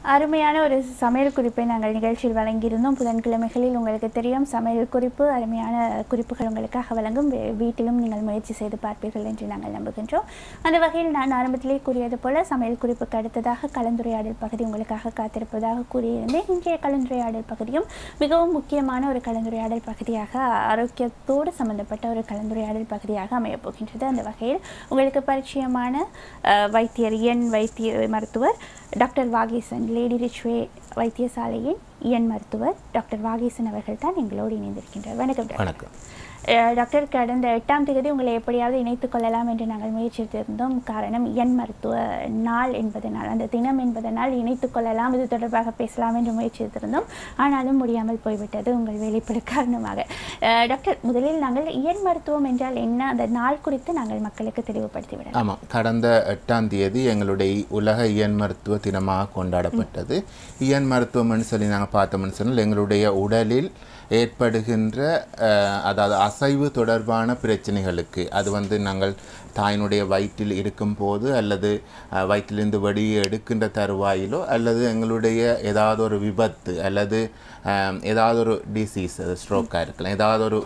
அருமையான ஒரு சமையல் குறிப்பை நாங்கள் நிகழ்ச்சியில் வழங்கியிருந்தோம் புதன்கிழமைகளில் உங்களுக்கு தெரியும் சமையல் குறிப்பு அருமையான குறிப்புகள் உங்களுக்காக வழங்கும் வீ- வீட்டிலும் நீங்கள் முயற்சி செய்து பார்ப்பீர்கள் என்று நாங்கள் நம்புகின்றோம் அந்த வகையில் நான் ஆரம்பத்திலே கூறியது போல சமையல் குறிப்புக்கு அடுத்ததாக கலந்துரையாடல் பகுதி உங்களுக்காக காத்திருப்பதாக கூறியிருந்தேன் இன்றைய கலந்துரையாடல் பகுதியும் மிகவும் முக்கியமான ஒரு கலந்துரையாடல் பகுதியாக ஆரோக்கியத்தோடு சம்பந்தப்பட்ட ஒரு கலந்துரையாடல் பகுதியாக அமையப் போகின்றது அந்த வகையில் உங்களுக்கு பரிச்சயமான அஹ், வைத்தியர் எண் வைத்திய மருத்துவர் டாக்டர் வாகீசன் லேடி ரிச்வே வைத்தியசாலையின் இயன் மருத்துவர் டாக்டர் வாகீசன் அவர்கள் தான் எங்களோடு இணைந்திருக்கின்றார் வணக்கம் டாக்டர் வணக்கம் அஹ், டாக்டர் கடந்த எட்டாம் தேதி உங்களை எப்படியாவது இணைத்துக் கொள்ளலாம் என்று நாங்கள் முயற்சித்திருந்தோம் காரணம் எண் மருத்துவ நாள் என்பதனால் அந்த தினம் என்பதனால் இணைத்துக் கொள்ளலாம் இது தொடர்பாக பேசலாம் என்று முயற்சித்திருந்தோம் ஆனாலும் முடியாமல் போய்விட்டது உங்கள் வெளிப்படு காரணமாக அஹ், டாக்டர் முதலில் நாங்கள் இயன் மருத்துவம் என்றால் என்ன அந்த நாள் குறித்து நாங்கள் மக்களுக்கு தெளிவுபடுத்தி விடலாம் ஆமாம் கடந்த எட்டாம் தேதி எங்களுடைய உலக இயன் மருத்துவ தினமாக கொண்டாடப்பட்டது இயன் மருத்துவம்னு சொல்லி நாங்கள் பார்த்தோம்னு சொன்னால் எங்களுடைய உடலில் ஏற்படுகின்ற அஹ், அதாவது அசைவு தொடர்பான பிரச்சனைகளுக்கு அது வந்து நாங்கள் தாயினுடைய வயிற்றில் இருக்கும்போது அல்லது அஹ், வயிற்றிலிருந்து வெளியே எடுக்கின்ற தருவாயிலோ அல்லது எங்களுடைய ஏதாவது ஒரு விபத்து அல்லது அஹ், ஏதாவது ஒரு டிசீஸ் அது ஸ்ட்ரோக்காக இருக்கலாம் ஏதாவது ஒரு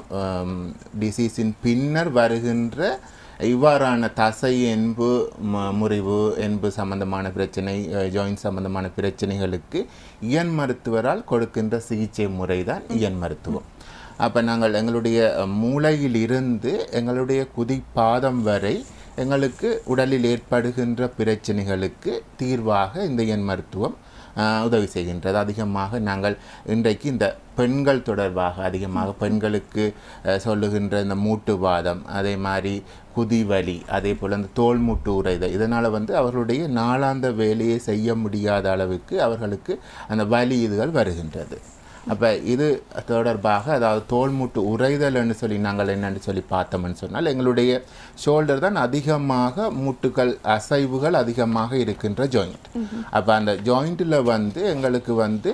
டிசீஸின் பின்னர் வருகின்ற இவ்வாறான தசை என்பு ம- முறிவு என்பு சம்பந்தமான பிரச்சனை ஜாயின்ட் சம்பந்தமான பிரச்சனைகளுக்கு இயன் மருத்துவரால் கொடுக்கின்ற சிகிச்சை முறை தான் இயன் மருத்துவம் அப்போ நாங்கள் எங்களுடைய அஹ், மூளையிலிருந்து எங்களுடைய குதிப்பாதம் வரை எங்களுக்கு உடலில் ஏற்படுகின்ற பிரச்சனைகளுக்கு தீர்வாக இந்த இயன் மருத்துவம் ஆஹ் உதவி செய்கின்றது அதிகமாக நாங்கள் இன்றைக்கு இந்த பெண்கள் தொடர்பாக அதிகமாக பெண்களுக்கு ஆஹ் சொல்லுகின்ற இந்த மூட்டுவாதம் அதே மாதிரி குதிவலி அதே போல் இந்த தோல் மூட்டு உறைதல் இதனால் வந்து அவர்களுடைய நாளாந்த வேலையை செய்ய முடியாத அளவுக்கு அவர்களுக்கு அந்த வலி இதுகள் வருகின்றது அப்போ இது தொடர்பாக அதாவது தோல்முட்டு உறைதல்னு சொல்லி நாங்கள் என்னன்னு சொல்லி பார்த்தோம்னு சொன்னால் எங்களுடைய ஷோல்டர் தான் அதிகமாக மூட்டுகள் அசைவுகள் அதிகமாக இருக்கின்ற ஜாயிண்ட் அப்போ அந்த ஜாயிண்ட்டில் வந்து எங்களுக்கு வந்து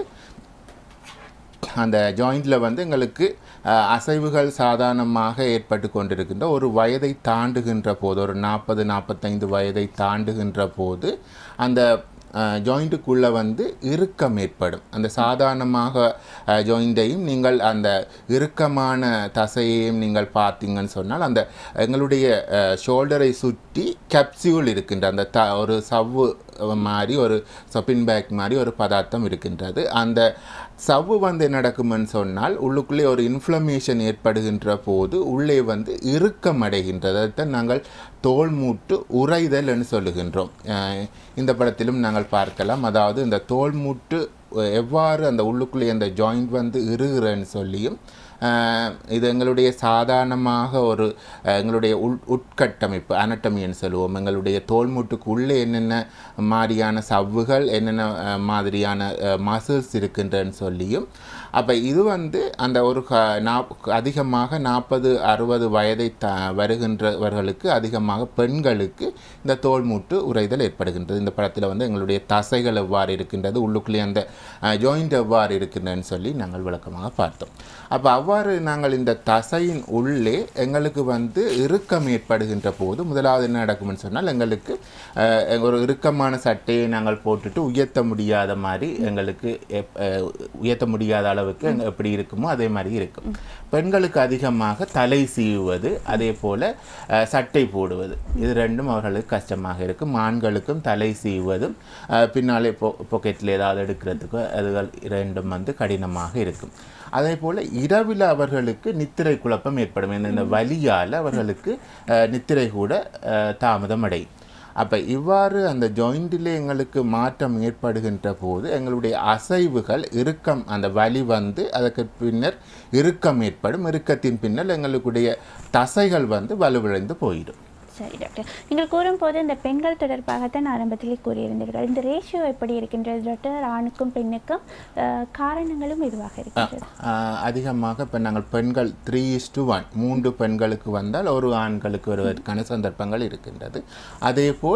அந்த ஜாயிண்டில் வந்து எங்களுக்கு அஹ், அசைவுகள் சாதாரணமாக ஏற்பட்டு கொண்டிருக்கின்ற ஒரு வயதை தாண்டுகின்ற போது ஒரு நாற்பது நாற்பத்தைந்து வயதை தாண்டுகின்ற போது அந்த ஜாயிண்ட்டுக்குள்ளே வந்து இறுக்கம் ஏற்படும் அந்த சாதாரணமாக ஜாயிண்டையும் நீங்கள் அந்த இறுக்கமான தசையையும் நீங்கள் பார்த்தீங்கன்னு சொன்னால் அந்த எங்களுடைய ஷோல்டரை சுற்றி கேப்சியூல் இருக்கின்ற அந்த த ஒரு சவ்வு மாதிரி ஒரு சப்பின் பேக் மாதிரி ஒரு பதார்த்தம் இருக்கின்றது அந்த சவ்வு வந்து என்ன நடக்கும்னு சொன்னால் உள்ளுக்குள்ளே ஒரு இன்ஃப்ளமேஷன் ஏற்படுகின்ற போது உள்ளே வந்து இறுக்கம் அடைகின்றது அதைத்தான் நாங்கள் தோல் மூட்டு உறைதல்னு சொல்லுகின்றோம் அஹ் இந்த படத்திலும் நாங்கள் பார்க்கலாம் அதாவது இந்த தோல் மூட்டு எவ்வாறு அந்த உள்ளுக்குள்ளே அந்த ஜாயிண்ட் வந்து இறுகிறன்னு சொல்லியும் அஹ் இது எங்களுடைய சாதாரணமாக ஒரு அஹ் எங்களுடைய உள் உட்கட்டமைப்பு அனட்டமின்னு சொல்லுவோம் எங்களுடைய தோல்முட்டுக்கு உள்ளே என்னென்ன மாதிரியான சவ்வுகள் என்னென்ன அஹ், மாதிரியான மசில்ஸ் இருக்கின்றன்னு சொல்லியும் அப்போ இது வந்து அந்த ஒரு க நாப் அதிகமாக நாற்பது அறுபது வயதை த வருகின்றவர்களுக்கு அதிகமாக பெண்களுக்கு இந்த தோல்மூட்டு உறைதல் ஏற்படுகின்றது இந்த படத்தில் வந்து எங்களுடைய தசைகள் எவ்வாறு இருக்கின்றது உள்ளுக்குள்ளே அந்த ஜாயிண்ட் எவ்வாறு இருக்கின்றன்னு சொல்லி நாங்கள் விளக்கமாக பார்த்தோம் அப்போ அவ்வாறு நாங்கள் இந்த தசையின் உள்ளே எங்களுக்கு வந்து இறுக்கம் ஏற்படுகின்ற போது முதலாவது என்ன நடக்கும்னு சொன்னால் எங்களுக்கு அஹ், ஒரு இறுக்கமான சட்டையை நாங்கள் போட்டுட்டு உயர்த்த முடியாத மாதிரி எங்களுக்கு எப்- அஹ், உயர்த்த முடியாத அளவுக்கு எங்க- எப்படி இருக்குமோ அதே மாதிரி இருக்கும் பெண்களுக்கு அதிகமாக தலை சீவுவது அதே போல் அஹ், சட்டை போடுவது இது ரெண்டும் அவர்களுக்கு கஷ்டமாக இருக்கும் ஆண்களுக்கும் தலை சீவுவதும் அஹ், பின்னாலே பொ பொக்கெட்டில் ஏதாவது எடுக்கிறதுக்கு அதுகள் ரெண்டும் வந்து கடினமாக இருக்கும் அதே போல் இரவில் அவர்களுக்கு நித்திரை குழப்பம் ஏற்படும் இந்த- இந்த வலியால் அவர்களுக்கு அஹ், நித்திரை கூட அஹ், தாமதம் அடையும் அப்போ இவ்வாறு அந்த ஜாயிண்டிலே எங்களுக்கு மாற்றம் ஏற்படுகின்ற போது எங்களுடைய அசைவுகள் இறுக்கம் அந்த வலி வந்து அதற்கு பின்னர் இறுக்கம் ஏற்படும் இறுக்கத்தின் பின்னர் எங்களுடைய தசைகள் வந்து வலுவிழந்து போயிடும் சரி டாக்டர் நீங்கள் கூறும்போது இந்த பெண்கள் தொடர்பாகத்தான் ஆரம்பத்திலே கூறியிருந்தீர்கள் இந்த ரேஷியோ எப்படி இருக்கின்றது டாக்டர் ஆணுக்கும் பெண்ணுக்கும் அஹ், காரணங்களும் இதுவாக இருக்கின்றது ஆஹ் அதிகமாக இப்போ நாங்கள் பெண்கள் த்ரீ இஸ் டு ஒன் மூன்று பெண்களுக்கு வந்தால் ஒரு ஆண்களுக்கு வருவதற்கான சந்தர்ப்பங்கள் இருக்கின்றது அதேபோல்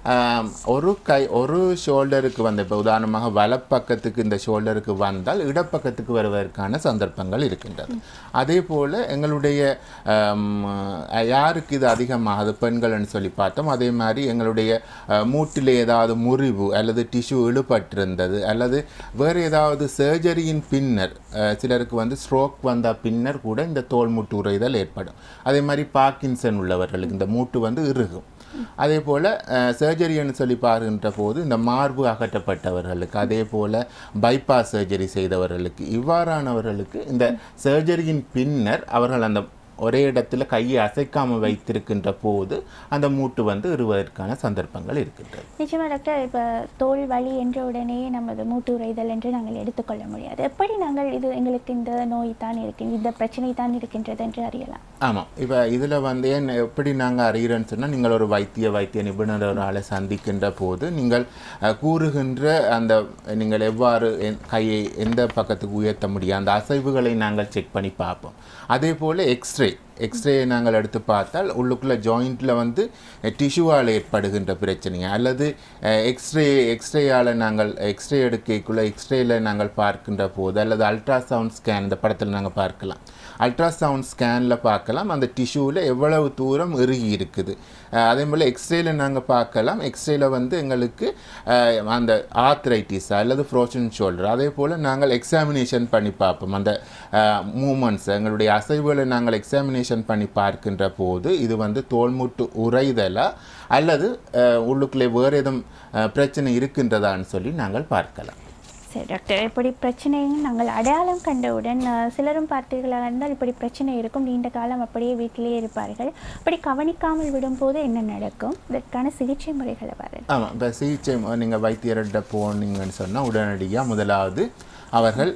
ஆம், ஒரு கை ஒரு ஷோல்டருக்கு வந்து இப்போ உதாரணமாக வலப்பக்கத்துக்கு இந்த ஷோல்டருக்கு வந்தால் இடப்பக்கத்துக்கு வருவதற்கான சந்தர்ப்பங்கள் இருக்கின்றது அதே போல் எங்களுடைய ஆம், யாருக்கு இது அதிகமாகுது பெண்கள்னு சொல்லி பார்த்தோம் அதே மாதிரி எங்களுடைய அஹ், மூட்டில் ஏதாவது முறிவு அல்லது டிஷ்யூ இழுபட்டிருந்தது அல்லது வேறு ஏதாவது சர்ஜரியின் பின்னர் அஹ், சிலருக்கு வந்து ஸ்ட்ரோக் வந்த பின்னர் கூட இந்த தோல் மூட்டு உறைதல் ஏற்படும் அதே மாதிரி பார்க்கின்சன் உள்ளவர்களுக்கு இந்த மூட்டு வந்து இறுகும் அதே போல் சர்ஜரின்னு சொல்லி பாருகின்ற போது இந்த மார்பு அகற்றப்பட்டவர்களுக்கு அதே போல் பைபாஸ் சர்ஜரி செய்தவர்களுக்கு இவ்வாறானவர்களுக்கு இந்த சர்ஜரியின் பின்னர் அவர்கள் அந்த ஒரே இடத்துல கையை அசைக்காமல் வைத்திருக்கின்ற போது அந்த மூட்டு வந்து இறுவதற்கான சந்தர்ப்பங்கள் இருக்கின்றது நிச்சயமா டாக்டர் இப்போ தோல் வலி என்ற உடனே நமது மூட்டு உறைதல் என்று நாங்கள் எடுத்துக்கொள்ள முடியாது எப்படி நாங்கள் இது எங்களுக்கு இந்த நோய் தான் இருக்கின்ற இந்த பிரச்சனை தான் இருக்கின்றது என்று அறியலாம் ஆமாம் இப்போ இதில் வந்து ஏன் எப்படி நாங்கள் அறிகிறோன்னு சொன்னால் நீங்கள் ஒரு வைத்திய வைத்திய நிபுணர் ஒரு ஆளை சந்திக்கின்ற போது நீங்கள் அஹ், கூறுகின்ற அந்த நீங்கள் எவ்வாறு என்- கையை எந்த பக்கத்துக்கு உயர்த்த முடியும் அந்த அசைவுகளை நாங்கள் செக் பண்ணி பார்ப்போம் அதே போல் எக்ஸ்ரே எக்ஸ்ரே நாங்கள் எடுத்து பார்த்தால் உள்ளுக்குள்ள ஜாயிண்ட்டில் வந்து டிஷ்யூவால் ஏற்படுகின்ற பிரச்சனை அல்லது எக்ஸ்ரே எக்ஸ்ரேயால் நாங்கள் எக்ஸ்ரே எடுக்கக்குள்ள எக்ஸ்ரேயில் நாங்கள் பார்க்கின்ற போது அல்லது அல்ட்ராசவுண்ட் ஸ்கேன் இந்த படத்தில் நாங்கள் பார்க்கலாம் அல்ட்ராசவுண்ட் ஸ்கேனில் பார்க்கலாம் அந்த டிஷ்யூவில் எவ்வளவு தூரம் இறுகி இருக்குது அஹ் அதே போல் எக்ஸ்ரேல நாங்கள் பார்க்கலாம் எக்ஸ்ரேல வந்து எங்களுக்கு அஹ், அந்த ஆர்த்ரைட்டிஸ் அல்லது ஃப்ரோஷன் ஷோல்டர் அதே போல் நாங்கள் எக்ஸாமினேஷன் பண்ணி பார்ப்போம் அந்த மூமெண்ட்ஸ் எங்களுடைய அசைவுகளை நாங்கள் எக்ஸாமினேஷன் பண்ணி பார்க்கின்ற போது இது வந்து தோல்முட்டு உறைதலா அல்லது அஹ், உள்ளுக்குள்ளே வேறு எதுவும் அஹ், பிரச்சனை இருக்கின்றதான்னு சொல்லி நாங்கள் பார்க்கலாம் சரி டாக்டர் இப்படி பிரச்சனையும் நாங்கள் அடையாளம் கண்டவுடன் அஹ், சிலரும் பார்த்தீர்களாக இருந்தால் இப்படி பிரச்சனை இருக்கும் நீண்ட காலம் அப்படியே வீட்டிலேயே இருப்பார்கள் அப்படி கவனிக்காமல் விடும்போது என்ன நடக்கும் இதற்கான சிகிச்சை முறைகளை வர ஆமாம் இப்போ சிகிச்சை நீங்கள் வைத்தியர்கிட்ட போனீங்கன்னு சொன்னால் உடனடியாக முதலாவது அவர்கள்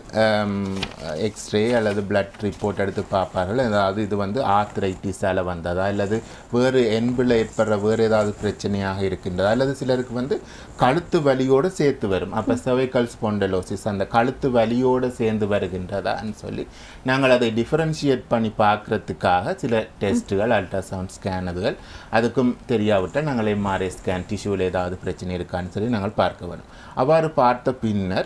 எக்ஸ்ரே அல்லது பிளட் ரிப்போர்ட் எடுத்து பார்ப்பார்கள் அதாவது இது வந்து ஆர்த்ரைட்டிஸால் வந்ததா அல்லது வேறு என்பில் ஏற்படுற வேறு ஏதாவது பிரச்சனையாக இருக்கின்றதா அல்லது சிலருக்கு வந்து கழுத்து வலியோடு சேர்த்து வரும் அப்போ cervical spondylosis அந்த கழுத்து வலியோடு சேர்ந்து வருகின்றதான்னு சொல்லி நாங்கள் அதை டிஃபரன்ஷியேட் பண்ணி பார்க்கறதுக்காக சில டெஸ்ட்டுகள் அல்ட்ராசவுண்ட் ஸ்கேன் அதுகள் அதுக்கும் தெரியாவிட்டால் நாங்கள் எம்ஆர்ஐ ஸ்கேன் டிஷ்யூவில் ஏதாவது பிரச்சனை இருக்கான்னு சொல்லி நாங்கள் பார்க்க வேணும் அவ்வாறு பார்த்த பின்னர்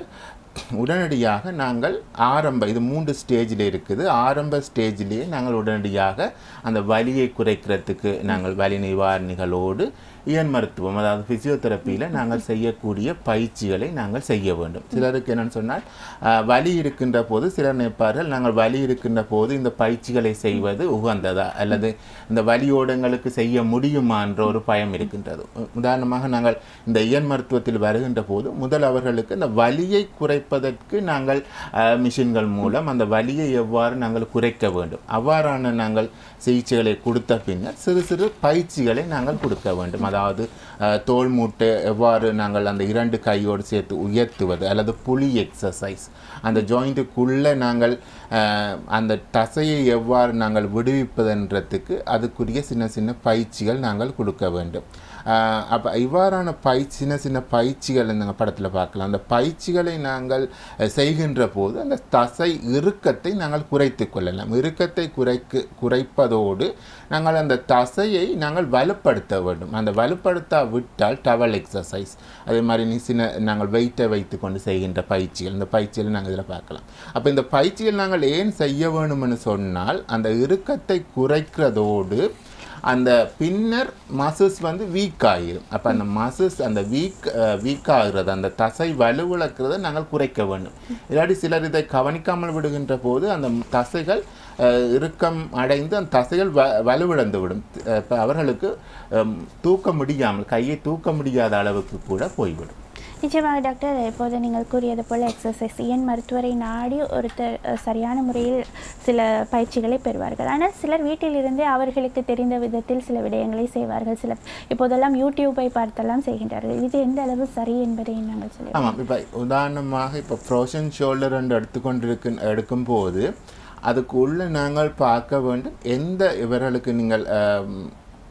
உடனடியாக நாங்கள் ஆரம்ப இது மூன்று ஸ்டேஜில் இருக்குது ஆரம்ப ஸ்டேஜிலேயே நாங்கள் உடனடியாக அந்த வலியை குறைக்கிறதுக்கு நாங்கள் வலி நிவாரணிகளோடு இயன் மருத்துவம் அதாவது ஃபிசியோதெரப்பியில் நாங்கள் செய்யக்கூடிய பயிற்சிகளை நாங்கள் செய்ய வேண்டும் சிலருக்கு என்னன்னு சொன்னால் ஆஹ், வலி இருக்கின்ற போது சிலர் நினைப்பார்கள் நாங்கள் வலி இருக்கின்ற போது இந்த பயிற்சிகளை செய்வது உகந்ததா அல்லது இந்த வலியோடங்களுக்கு செய்ய முடியுமா என்ற ஒரு பயம் இருக்கின்றது உ- உதாரணமாக நாங்கள் இந்த இயன் மருத்துவத்தில் வருகின்ற போது முதல் அவர்களுக்கு இந்த வலியை குறைப்பதற்கு நாங்கள் ஆஹ், மிஷின்கள் மூலம் அந்த வலியை எவ்வாறு நாங்கள் குறைக்க வேண்டும் அவ்வாறான நாங்கள் சிகிச்சைகளை கொடுத்த பின்னர் சிறு சிறு பயிற்சிகளை நாங்கள் கொடுக்க வேண்டும் அதாவது ஆஹ், தோள் மூட்டை எவ்வாறு நாங்கள் அந்த இரண்டு கையோடு சேர்த்து உயர்த்துவது அல்லது புலி எக்ஸசைஸ் அந்த ஜாயிண்ட்டுக்குள்ளே நாங்கள் ஆஹ், அந்த தசையை எவ்வாறு நாங்கள் விடுவிப்பதுன்றதுக்கு அதுக்குரிய சின்ன சின்ன பயிற்சிகள் நாங்கள் கொடுக்க வேண்டும் அப்போ இவ்வாறான பயிற்சி சின்ன சின்ன பயிற்சிகள் இந்த படத்தில் பார்க்கலாம் அந்த பயிற்சிகளை நாங்கள் அஹ், செய்கின்ற போது அந்த தசை இறுக்கத்தை நாங்கள் குறைத்து கொள்ளலாம் இறுக்கத்தை குறைக்கு குறைப்பதோடு நாங்கள் அந்த தசையை நாங்கள் வலுப்படுத்த வேண்டும் அந்த வலுப்படுத்தா விட்டால் டவல் எக்ஸசைஸ் அதே மாதிரி நீ சின்ன நாங்கள் வெயிட்டை வைத்து கொண்டு செய்கின்ற பயிற்சிகள் இந்த பயிற்சிகளை நாங்கள் இதில் பார்க்கலாம் அப்போ இந்த பயிற்சிகள் நாங்கள் ஏன் செய்ய வேணும்னு சொன்னால் அந்த இறுக்கத்தை குறைக்கிறதோடு அந்த பின்னர் மசில்ஸ் வந்து வீக் ஆகிரும் அப்போ அந்த மசில்ஸ் அந்த வீக் வீக் ஆகிறது அந்த தசை வலுவிழக்கிறதை நாங்கள் குறைக்க வேண்டும் இல்லாட்டி சிலர் இதை கவனிக்காமல் விடுகின்ற போது அந்த தசைகள் அஹ், இறுக்கம் அடைந்து அந்த தசைகள் வ வலுவிழந்து விடும் இப்போ அவர்களுக்கு அம், தூக்க முடியாமல் கையை தூக்க முடியாத அளவுக்கு கூட போய்விடும் நிச்சயமாக டாக்டர் இப்போது நீங்கள் கூறியது போல் எக்ஸசைஸ் இயன் மருத்துவரை நாடி ஒருத்தர் அஹ், சரியான முறையில் சில பயிற்சிகளை பெறுவார்கள் ஆனால் சிலர் வீட்டிலிருந்தே அவர்களுக்கு தெரிந்த விதத்தில் சில விடயங்களை செய்வார்கள் சில இப்போதெல்லாம் யூடியூப்பை பார்த்தெல்லாம் செய்கின்றார்கள் இது எந்த அளவு சரி என்பதை நாங்கள் சொல்லி ஆமாம் இப்போ உதாரணமாக இப்போ ஃப்ரோஷன் ஷோல்டர் என்று எடுத்துக்கொண்டிருக்கு எடுக்கும்போது அதுக்கு உள்ள நாங்கள் பார்க்க வேண்டும் எந்த இவர்களுக்கு நீங்கள் ஆம்,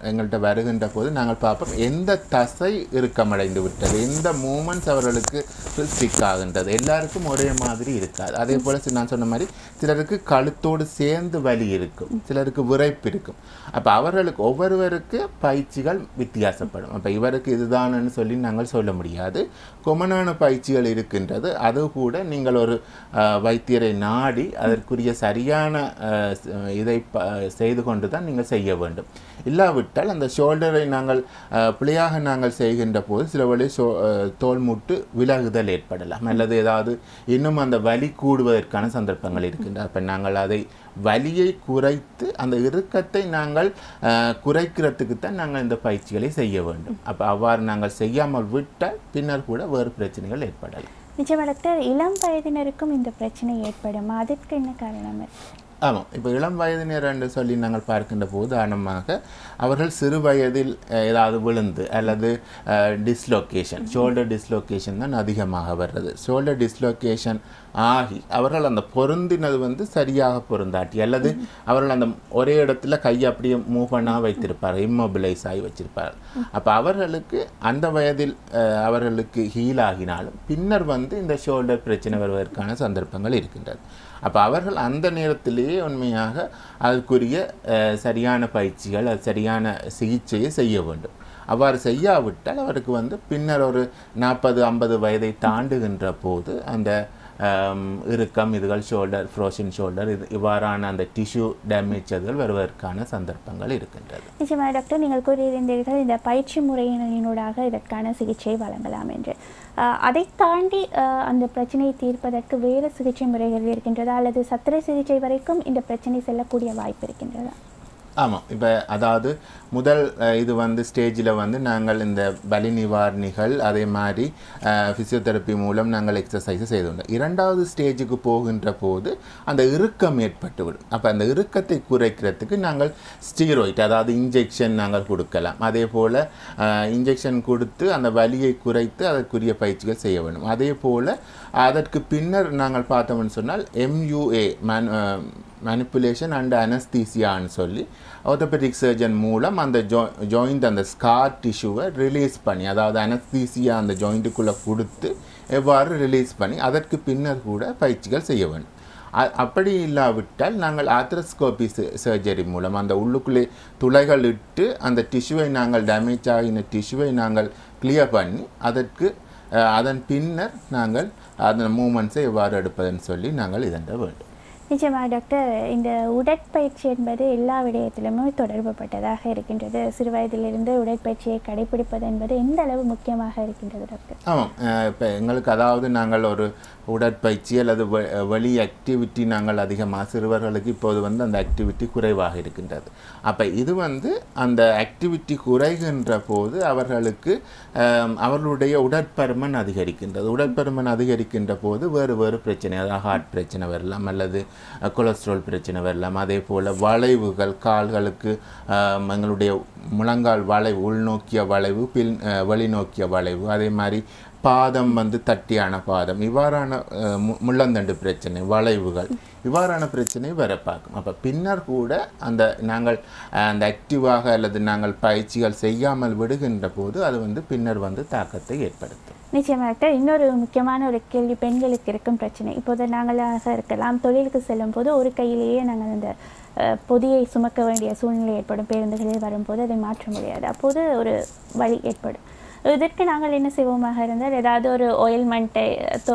எங்கள்கிட்ட வருகின்ற போது நாங்கள் பார்ப்போம் எந்த தசை இறுக்கமடைந்து விட்டது எந்த மூமெண்ட்ஸ் அவர்களுக்கு ஸ்டிக் ஆகின்றது எல்லாருக்கும் ஒரே மாதிரி இருக்காது அதே போல் நான் சொன்ன மாதிரி சிலருக்கு கழுத்தோடு சேர்ந்து வலி இருக்கும் சிலருக்கு விரைப்பு இருக்கும் அப்போ அவர்களுக்கு ஒவ்வொருவருக்கு பயிற்சிகள் வித்தியாசப்படும் அப்போ இவருக்கு இதுதான்னு சொல்லி நாங்கள் சொல்ல முடியாது கொமனான பயிற்சிகள் இருக்கின்றது அது கூட நீங்கள் ஒரு அஹ், வைத்தியரை நாடி அதற்குரிய சரியான அஹ், ஸ்- இதை ப- செய்து கொண்டு தான் நீங்கள் செய்ய வேண்டும் இல்லாவிட்டால் அந்த ஷோல்டரை நாங்கள் அஹ், பிழையாக நாங்கள் செய்கின்ற போது சில வழி ஷோ அஹ், தோல் மூட்டு விலகுதல் ஏற்படலாம் அல்லது ஏதாவது இன்னும் அந்த வலி கூடுவதற்கான சந்தர்ப்பங்கள் இருக்கின்றன அப்போ நாங்கள் அதை வலியை குறைத்து அந்த இறுக்கத்தை நாங்கள் அஹ், குறைக்கிறதுக்கு தான் நாங்கள் இந்த பயிற்சிகளை செய்ய வேண்டும் அப்போ அவ்வாறு நாங்கள் செய்யாமல் விட்டால் பின்னர் கூட வேறு பிரச்சனைகள் ஏற்படலாம் நிச்சயமா டாக்டர் இளம் வயதினருக்கும் இந்த பிரச்சனை ஏற்படும் அதற்கு என்ன காரணம் இருக்கு? ஆமாம் இப்போ இளம் வயதினர் என்று சொல்லி நாங்கள் பார்க்கின்ற போது உதாரணமாக அவர்கள் சிறு வயதில் அஹ், ஏதாவது விழுந்து அல்லது டிஸ்லொகேஷன் ஷோல்டர் டிஸ்லொகேஷன் தான் அதிகமாக வர்றது ஷோல்டர் டிஸ்லொகேஷன் ஆகி அவர்கள் அந்த பொருந்தினது வந்து சரியாக பொருந்தாட்டி அல்லது அவர்கள் அந்த ஒரே இடத்துல கையை அப்படியே மூவ் பண்ணால் வைத்திருப்பார் இம்மொபிலைஸ் ஆகி வச்சிருப்பார் அப்போ அவர்களுக்கு அந்த வயதில் அஹ், அவர்களுக்கு ஹீல் ஆகினாலும் பின்னர் வந்து இந்த ஷோல்டர் பிரச்சனை வருவதற்கான சந்தர்ப்பங்கள் இருக்கின்றது அப்போ அவர்கள் அந்த நேரத்திலேயே உண்மையாக அதற்குரிய அஹ், சரியான பயிற்சிகள் அது சரியான சிகிச்சையை செய்ய வேண்டும் அவ்வாறு செய்யாவிட்டால் அவருக்கு வந்து பின்னர் ஒரு நாற்பது ஐம்பது வயதை தாண்டுகின்ற போது அந்த ஆம், இறுக்கம் இதுகள் ஷோல்டர் ஃப்ரோஷன் ஷோல்டர் இது இவ்வாறான அந்த டிஷ்யூ டேமேஜ்கள் வருவதற்கான சந்தர்ப்பங்கள் இருக்கின்றது நிச்சயமா டாக்டர் நீங்கள் கூறியிருந்தீர்கள் இந்த பயிற்சி முறையினூடாக இதற்கான சிகிச்சை வழங்கலாம் என்று ஆஹ், அதை தாண்டி ஆஹ், அந்த பிரச்சனையை தீர்ப்பதற்கு வேறு சிகிச்சை முறைகள் இருக்கின்றதா அல்லது சத்திர சிகிச்சை வரைக்கும் இந்த பிரச்சனை செல்லக்கூடிய வாய்ப்பு இருக்கின்றதா ஆமாம் இப்போ அதாவது முதல் அஹ், இது வந்து ஸ்டேஜில் வந்து நாங்கள் இந்த பலி நிவாரணிகள் அதே மாதிரி ஃபிசியோதெரப்பி மூலம் நாங்கள் எக்ஸசைஸ் செய்துள்ளோம் இரண்டாவது ஸ்டேஜுக்கு போகின்ற போது அந்த இறுக்கம் ஏற்பட்டுவிடும் அப்போ அந்த இறுக்கத்தை குறைக்கிறதுக்கு நாங்கள் ஸ்டீராய்ட் அதாவது இன்ஜெக்ஷன் நாங்கள் கொடுக்கலாம் அதே போல் இன்ஜெக்ஷன் கொடுத்து அந்த வலியை குறைத்து அதற்குரிய பயிற்சிகள் செய்ய வேண்டும் அதே போல் அதற்கு பின்னர் நாங்கள் பார்த்தோம்னு சொன்னால் எம்யூஏ மேன் மேனிப்புலேஷன் அண்ட் அனஸ்தீசியான்னு சொல்லி ஆர்த்தோபெடிக் சர்ஜன் மூலம் அந்த ஜோ ஜாயிண்ட் அந்த ஸ்கார் டிஷ்யூவை ரிலீஸ் பண்ணி அதாவது அனஸ்தீசியா அந்த ஜாயிண்ட்டுக்குள்ளே கொடுத்து எவ்வாறு ரிலீஸ் பண்ணி அதற்கு பின்னர் கூட பயிற்சிகள் செய்ய வேண்டும் அ- அப்படி இல்லாவிட்டால் நாங்கள் ஆத்ரஸ்கோபி சர்ஜரி மூலம் அந்த உள்ளுக்குள்ளே துளைகள் இட்டு அந்த டிஷ்யூவை நாங்கள் டேமேஜ் ஆகின டிஷ்யூவை நாங்கள் கிளியர் பண்ணி அதற்கு அஹ், அதன் பின்னர் நாங்கள் அதன் மூமெண்ட்ஸை எவ்வாறு எடுப்பதுன்னு சொல்லி நாங்கள் இதண்ட வேண்டும் நிச்சயமா டாக்டர் இந்த உடற்பயிற்சி என்பது எல்லா விடயத்திலுமே தொடர்புபட்டதாக இருக்கின்றது சிறு வயதிலிருந்து உடற்பயிற்சியை கடைபிடிப்பது என்பது எந்த அளவு முக்கியமாக இருக்கின்றது டாக்டர் ஆமாம் இப்போ எங்களுக்கு அதாவது நாங்கள் ஒரு உடற்பயிற்சி அல்லது வெ- வெளி ஆக்டிவிட்டி நாங்கள் அதிகமாக சிறுவர்களுக்கு இப்போது வந்து அந்த ஆக்டிவிட்டி குறைவாக இருக்கின்றது அப்போ இது வந்து அந்த ஆக்டிவிட்டி குறைகின்ற போது அவர்களுக்கு ஆம், அவர்களுடைய உடற்பருமன் அதிகரிக்கின்றது உடற்பருமன் அதிகரிக்கின்ற போது வேறு வேறு பிரச்சனை அதாவது ஹார்ட் பிரச்சனை வரலாம் அல்லது அஹ், கொலஸ்ட்ரால் பிரச்சனை வரலாம் அதே போல் வளைவுகள் கால்களுக்கு ஆம், எங்களுடைய முழங்கால் வளைவு உள்நோக்கிய வளைவு பின் அஹ், வெளிநோக்கிய வளைவு அதே மாதிரி பாதம் வந்து தட்டியான பாதம் இவ்வாறான அஹ், மு- முள்ளந்தண்டு பிரச்சனை வளைவுகள் இவ்வாறான பிரச்சனை வர பார்க்கும் அப்போ பின்னர் கூட அந்த நாங்கள் அஹ், அந்த ஆக்டிவாக அல்லது நாங்கள் பயிற்சிகள் செய்யாமல் விடுகின்ற போது அது வந்து பின்னர் வந்து தாக்கத்தை ஏற்படுத்தும் நிச்சயமா டாக்டர் இன்னொரு முக்கியமான ஒரு கேள்வி பெண்களுக்கு இருக்கும் பிரச்சனை இப்போது நாங்களாக இருக்கலாம் தொழிலுக்கு செல்லும் போது ஒரு கையிலேயே நாங்கள் அந்த அஹ், பொதியை சுமக்க வேண்டிய சூழ்நிலை ஏற்படும் பேருந்துகளில் வரும்போது அதை மாற்ற முடியாது அப்போது ஒரு வழி ஏற்படும் இதற்கு நாங்கள் என்ன செய்வோமாக இருந்தால் ஏதாவது ஒரு ஆயில்மெண்ட்டை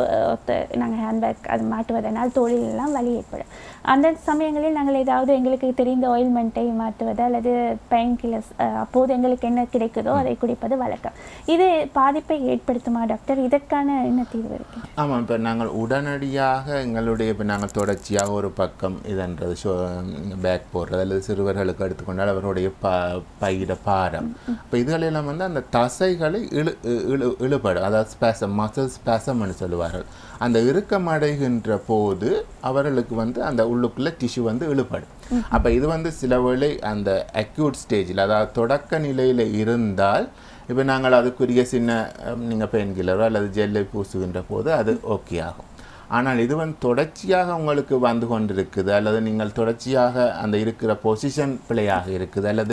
நாங்கள் ஹேண்ட்பேக் அது மாட்டுவதனால் தோளிலெல்லாம் வலி ஏற்படும் அந்த சமயங்களில் நாங்கள் ஏதாவது எங்களுக்கு தெரிந்த ஆயில்மெண்ட்டை மாற்றுவது அல்லது பெயின் கில்லர்ஸ் அப்போது எங்களுக்கு என்ன கிடைக்குதோ அதை குடிப்பது வழக்கம் இது பாதிப்பை ஏற்படுத்துமா டாக்டர் இதற்கான என்ன தீர்வு இருக்கு ஆமாம் இப்போ நாங்கள் உடனடியாக எங்களுடைய இப்போ நாங்கள் தொடர்ச்சியாக ஒரு பக்கம் இதன்றது ஷோ பேக் போடுறது அல்லது சிறுவர்களுக்கு எடுத்துக்கொண்டால் அவருடைய ப பயிர பாரம் இப்போ இதுகளெல்லாம் வந்து அந்த தசைகளை இழு இழு இழுபடும் அதாவது ஸ்பேசம் மசில் ஸ்பேசம்னு சொல்லுவார்கள் அந்த இறுக்கமடைகின்ற போது அவர்களுக்கு வந்து அந்த உள்ளுக்குள்ள டிஷ்யூ வந்து இழுபடும் அப்போ இது வந்து சில வேளை அந்த அக்யூட் ஸ்டேஜில் அதாவது தொடக்க நிலையில் இருந்தால் இப்போ நாங்கள் அதுக்குரிய சின்ன நீங்கள் பெயின் கில்லரோ அல்லது ஜெல்லை பூசுகின்ற போது அது ஓகே ஆகும் ஆனால் இது வந்து தொடர்ச்சியாக உங்களுக்கு வந்து கொண்டிருக்குது அல்லது நீங்கள் தொடர்ச்சியாக அந்த இருக்கிற பொசிஷன் பிழையாக இருக்குது அல்லது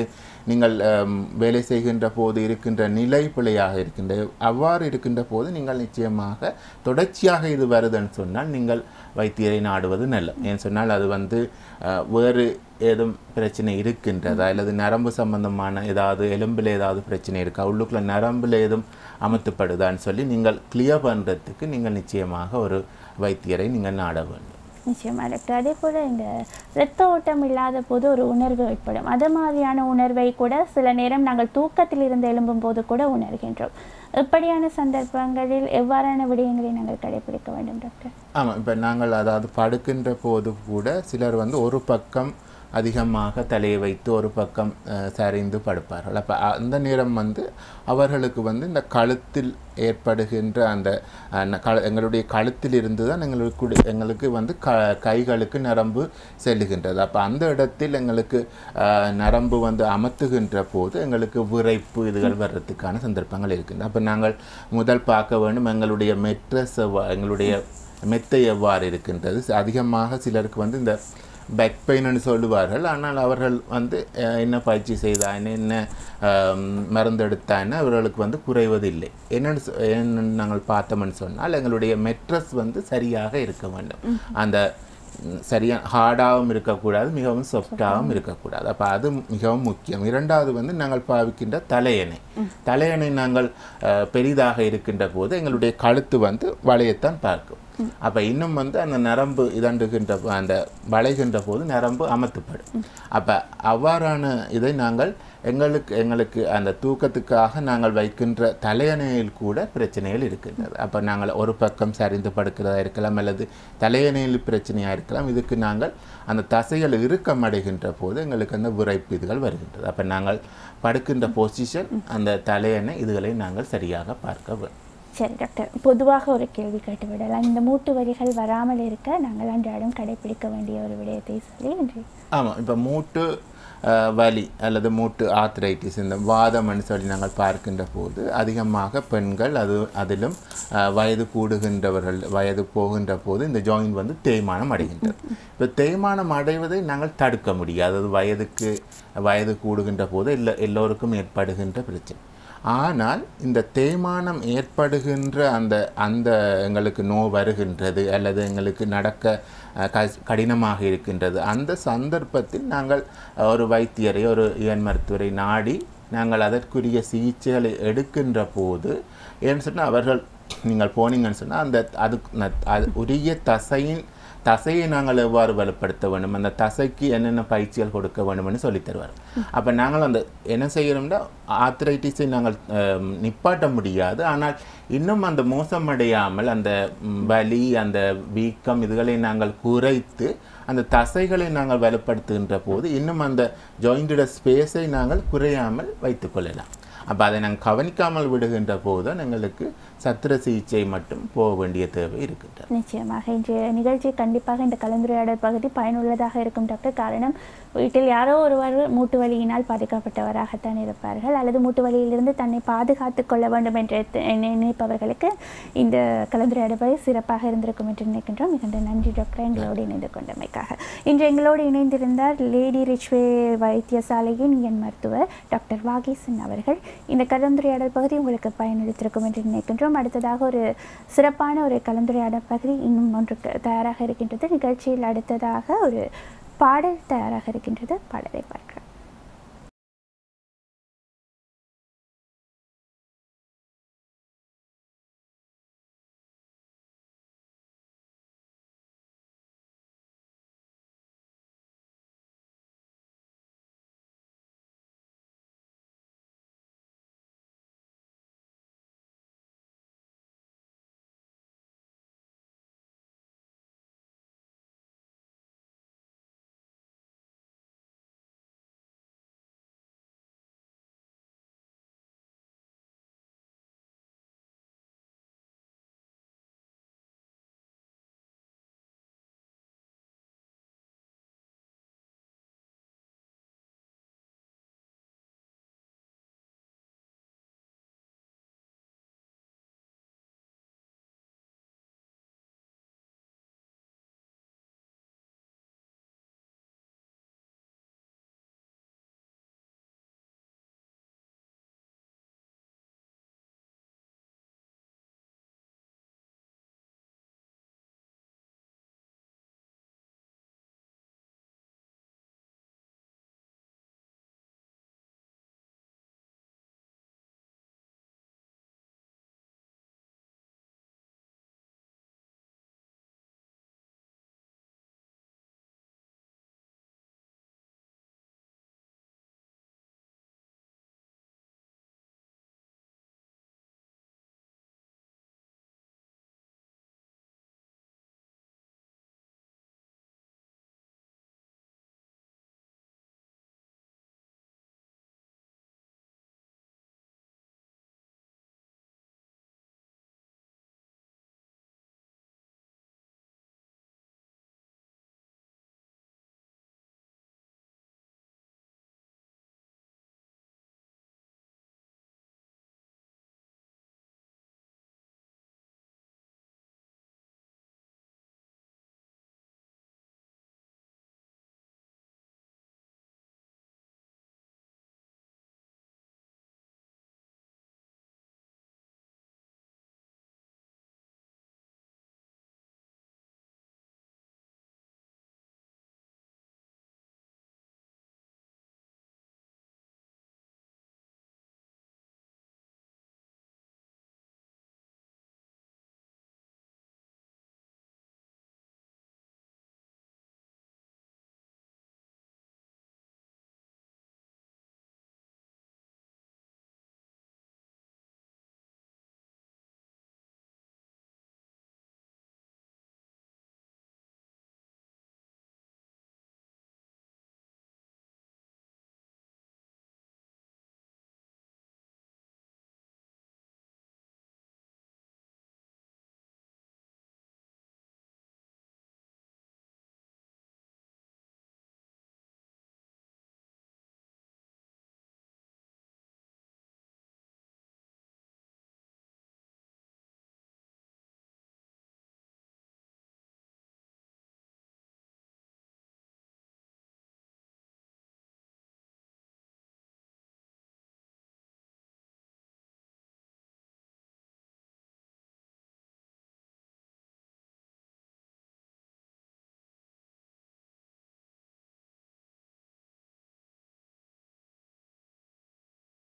நீங்கள் அம், வேலை செய்கின்ற போது இருக்கின்ற நிலை பிழையாக இருக்கின்ற அவ்வாறு இருக்கின்ற போது நீங்கள் நிச்சயமாக தொடர்ச்சியாக இது வருதுன்னு சொன்னால் நீங்கள் வைத்தியரை நாடுவது நல்லது ஏன்னு சொன்னால் அது வந்து அஹ், வேறு ஏதும் பிரச்சனை இருக்கின்றதா அல்லது நரம்பு சம்பந்தமான ஏதாவது எலும்பில் ஏதாவது பிரச்சனை இருக்கா உள்ளுக்குள்ள நரம்பில் ஏதும் அமர்த்தப்படுதான்னு சொல்லி நீங்கள் கிளியர் பண்ணுறதுக்கு நீங்கள் நிச்சயமாக ஒரு வைத்தியரை நீங்கள் நாட வேண்டும் நிச்சயமா டாக்டர் அதே போல் இந்த இரத்த ஓட்டம் இல்லாத போது ஒரு உணர்வு ஏற்படும் அது மாதிரியான உணர்வை கூட சில நேரம் நாங்கள் தூக்கத்தில் இருந்து எழும்பும் போது கூட உணர்கின்றோம் எப்படியான சந்தர்ப்பங்களில் எவ்வாறான விடயங்களை நாங்கள் கடைபிடிக்க வேண்டும் டாக்டர் ஆமாம் இப்போ நாங்கள் அதாவது படுக்கின்ற போது கூட சிலர் வந்து ஒரு பக்கம் அதிகமாக தலையை வைத்து ஒரு பக்கம் அஹ், சரிந்து படுப்பார்கள் அப்போ அந்த நேரம் வந்து அவர்களுக்கு வந்து இந்த கழுத்தில் ஏற்படுகின்ற அந்த அஹ், ந- க எங்களுடைய கழுத்தில் இருந்து தான் எங்களுக்கு குடி- எங்களுக்கு வந்து க கைகளுக்கு நரம்பு செல்லுகின்றது அப்போ அந்த இடத்தில் எங்களுக்கு அஹ், நரம்பு வந்து அமர்த்துகின்ற போது எங்களுக்கு விரைப்பு இதுகள் வர்றதுக்கான சந்தர்ப்பங்கள் இருக்கின்றன அப்போ நாங்கள் முதல் பார்க்க வேண்டும் எங்களுடைய மெட்ரஸ் எங்களுடைய மெத்தை எவ்வாறு இருக்கின்றது அதிகமாக சிலருக்கு வந்து இந்த பேக் பெயின்னு சொல்லுவார்கள் ஆனால் அவர்கள் வந்து அஹ், என்ன பயிற்சி செய்தா என்ன என்ன ஆம், மருந்து எடுத்தான்னு அவர்களுக்கு வந்து குறைவதில்லை என்னன்னு சொ- என்னன்னு நாங்கள் பார்த்தோம்னு சொன்னால் எங்களுடைய மெட்ரஸ் வந்து சரியாக இருக்க வேண்டும் அந்த ம், சரியா ஹார்டாகவும் இருக்கக்கூடாது மிகவும் சாஃப்டாகவும் இருக்கக்கூடாது அப்போ அது மிகவும் முக்கியம் இரண்டாவது வந்து நாங்கள் பாவிக்கின்ற தலையணை தலையணை நாங்கள் அஹ், பெரிதாக இருக்கின்ற போது எங்களுடைய கழுத்து வந்து வளையத்தான் பார்க்கும் அப்போ இன்னும் வந்து அந்த நரம்பு இதண்டுகின்ற போ- அந்த வளைகின்ற போது நரம்பு அமர்த்தப்படும் அப்போ அவ்வாறான இதை நாங்கள் எங்களுக்கு எங்களுக்கு அந்த தூக்கத்துக்காக நாங்கள் வைக்கின்ற தலையணையில் கூட பிரச்சனைகள் இருக்கின்றது அப்போ நாங்கள் ஒரு பக்கம் சரிந்து படுக்கிறதா இருக்கலாம் அல்லது தலையணையில் பிரச்சனையாக இருக்கலாம் இதுக்கு நாங்கள் அந்த தசைகள் இறுக்கம் அடைகின்ற போது எங்களுக்கு அந்த விரைப்பு இதுகள் வருகின்றது அப்போ நாங்கள் படுக்கின்ற பொசிஷன் அந்த தலையணை இதுகளை நாங்கள் சரியாக பார்க்க வேண்டும் சரி டாக்டர் பொதுவாக ஒரு கேள்வி கேட்டு விடலாம் இந்த மூட்டு வலிகள் வராமல் இருக்க நாங்கள் அன்றாடம் கடைபிடிக்க வேண்டிய ஒரு விடயத்தை சொல்லி இன்று ஆமாம் இப்போ மூட்டு அஹ், வலி அல்லது மூட்டு ஆர்த்ரைட்டிஸ் இந்த வாதம்னு சொல்லி நாங்கள் பார்க்கின்ற போது அதிகமாக பெண்கள் அது அதிலும் அஹ், வயது கூடுகின்றவர்கள் வயது போகின்ற போது இந்த ஜாயிண்ட் வந்து தேய்மானம் அடைகின்றது இப்போ தேய்மானம் அடைவதை நாங்கள் தடுக்க முடியாது அது வயதுக்கு வயது கூடுகின்ற போது எல்லா எல்லோருக்கும் ஏற்படுகின்ற பிரச்சனை ஆனால் இந்த தேய்மானம் ஏற்படுகின்ற அந்த அந்த எங்களுக்கு நோ வருகின்றது அல்லது எங்களுக்கு நடக்க அஹ், கஸ்- கடினமாக இருக்கின்றது அந்த சந்தர்ப்பத்தில் நாங்கள் ஒரு வைத்தியரை ஒரு இயன் மருத்துவரை நாடி நாங்கள் அதற்குரிய சிகிச்சைகளை எடுக்கின்ற போது ஏன்னு சொன்னால் அவர்கள் நீங்கள் போனீங்கன்னு சொன்னால் அந்த அதுக்கு ந- அது உரிய தசையின் தசையை நாங்கள் எவ்வாறு வலுப்படுத்த வேண்டும் அந்த தசைக்கு என்னென்ன பயிற்சிகள் கொடுக்க வேண்டும்னு சொல்லித் தருவார் அப்போ நாங்கள் அந்த என்ன செய்கிறோம்னா ஆர்த்ரைட்டிஸை நாங்கள் அஹ், நிப்பாட்ட முடியாது ஆனால் இன்னும் அந்த மோசமடையாமல் அந்த ம், வலி அந்த வீக்கம் இதுகளை நாங்கள் குறைத்து அந்த தசைகளை நாங்கள் வலுப்படுத்துகின்ற போது இன்னும் அந்த ஜாயிண்டோட ஸ்பேஸை நாங்கள் குறையாமல் வைத்துக்கொள்ளலாம் அப்போ அதை நாங்கள் கவனிக்காமல் விடுகின்ற போது தான் எங்களுக்கு சத்திர சிகிச்சை மட்டும் போக வேண்டிய தேவை இருக்கின்றது நிச்சயமாக இன்றைய நிகழ்ச்சி கண்டிப்பாக இந்த கலந்துரையாடல் பகுதி பயனுள்ளதாக இருக்கும் டாக்டர் காரணம் வீட்டில் யாரோ ஒருவர் மூட்டு வலியினால் பாதிக்கப்பட்டவராகத்தான் இருப்பார்கள் அல்லது மூட்டு வலியிலிருந்து தன்னை பாதுகாத்துக் கொள்ள வேண்டும் என்று எத்த- நினைப்பவர்களுக்கு இந்த கலந்துரையாடல் பகுதி சிறப்பாக இருந்திருக்கும் என்று நினைக்கின்றோம் மிகுந்த நன்றி டாக்டர் எங்களோடு இணைந்து கொண்டமைக்காக இன்று எங்களோடு இணைந்திருந்தார் லேடி ரிச்வே வைத்தியசாலையின் என் மருத்துவர் டாக்டர் வாகீசன் அவர்கள் இந்த கலந்துரையாடல் பகுதி உங்களுக்கு பயனளித்திருக்கும் என்று நினைக்கின்றோம் அடுத்ததாக ஒரு சிறப்பான ஒரு கலந்துரையாடல் பகுதி இன்னும் ஒன்று க- தயாராக இருக்கின்றது நிகழ்ச்சியில் அடுத்ததாக ஒரு பாடல் தயாராக இருக்கின்றது பாடலை பார்க்கலாம்